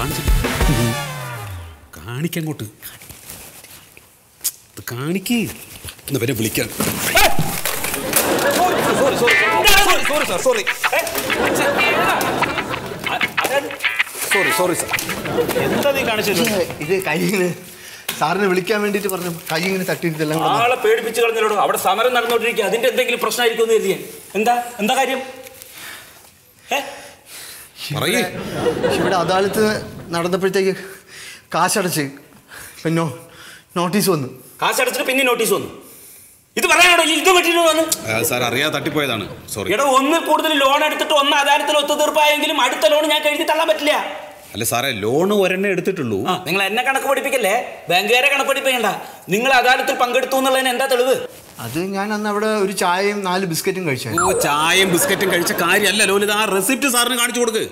കാണിച്ചില്ല കാണിക്കങ്ങോട്ട് ഇത് കാണിക്ക് എന്ന് വരെ വിളിക്കാൻ sorry sorry sorry sir sorry sorry sorry sir എന്താ നീ കാണിച്ചത് ഇത് കൈയിന് സാറിനെ വിളിക്കാൻ വേണ്ടിയിട്ട് പറഞ്ഞു കൈ ഇങ്ങനെ തട്ടിയിട്ട് എല്ലാം കൂടെ ആളെ പേടിപ്പിച്ച് കളഞ്ഞല്ലോ അവിടെ സമരം നടന്നുകൊണ്ടിരിക്കുക അതിന്റെ എന്തെങ്കിലും പ്രശ്നമായിരിക്കും എന്ന് കരുതിയാ എന്താ എന്താ കാര്യം ഏ പറയേ ഇവിടെ അദാലത്ത് നടന്നപ്പോഴത്തേക്ക് കാശടച്ച് പിന്നെ നോട്ടീസ് വന്നു കാശടച്ചിട്ട് പിന്നെ നോട്ടീസ് വന്നു ഇത് പറയാനോ ഇത് പറ്റിയിട്ട് വന്നു സാർ അറിയാതെ തട്ടിപ്പോയതാണ് സോറി എടാ ഒന്നിൽ കൂടുതൽ ലോൺ എടുത്തിട്ട് ഒന്ന് അദാലത്തിൽ ഒത്തുതീർപ്പായെങ്കിലും അടുത്ത ലോൺ ഞാൻ കഴുതി തള്ളാൻ പറ്റില്ല അല്ല സാറേ ലോണ് ഒരെണ്ണേ എടുത്തിട്ടുള്ളൂ ആ നിങ്ങൾ എന്നെ കണക്ക് പഠിപ്പിക്കല്ലേ ബാങ്കുകാരെ കണക്ക് പഠിപ്പിക്കണ്ട നിങ്ങൾ അദാലത്തിൽ പങ്കെടുത്തു എന്നുള്ളതിന് എന്താ തെളിവ് അത് ഞാൻ അന്ന് അവിടെ ഒരു ചായയും നാല് ബിസ്ക്കറ്റും കഴിച്ചു ഓ ചായയും ബിസ്ക്കറ്റും കഴിച്ച കാര്യമല്ല ലോലിത് ആ റെസിപ്റ്റ് സാറിന് കാണിച്ചു കൊടുക്ക്